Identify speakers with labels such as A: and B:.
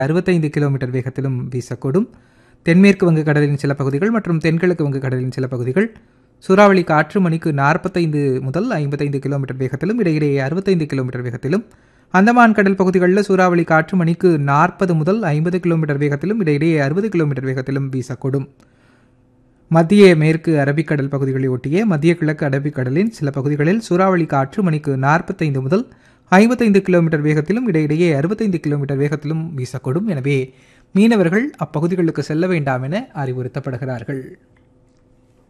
A: அறுபத்தைந்து கிலோமீட்டர் வேகத்திலும் வீசக்கூடும் தென்மேற்கு வங்கக்கடலின் சில பகுதிகள் மற்றும் தென்கிழக்கு வங்கக்கடலின் சில பகுதிகள் சூறாவளி காற்று மணிக்கு நாற்பத்தைந்து முதல் ஐம்பத்தைந்து கிலோமீட்டர் வேகத்திலும் இடையிடையே அறுபத்தைந்து கிலோமீட்டர் வேகத்திலும் அந்தமான் கடல் பகுதிகளில் சூறாவளி காற்று மணிக்கு நாற்பது முதல் ஐம்பது கிலோமீட்டர் வேகத்திலும் இடையிடையே அறுபது கிலோமீட்டர் வேகத்திலும் வீசக்கூடும் மத்திய மேற்கு அரபிக்கடல் பகுதிகளை ஒட்டிய மத்திய கிழக்கு அரபிக்கடலின் சில பகுதிகளில் சூறாவளி காற்று மணிக்கு நாற்பத்தைந்து முதல் ஐம்பத்தைந்து கிலோமீட்டர் வேகத்திலும் இடையிடையே அறுபத்தைந்து கிலோமீட்டர் வேகத்திலும் வீசக்கூடும் எனவே மீனவர்கள் அப்பகுதிகளுக்கு செல்ல வேண்டாம் என அறிவுறுத்தப்படுகிறார்கள்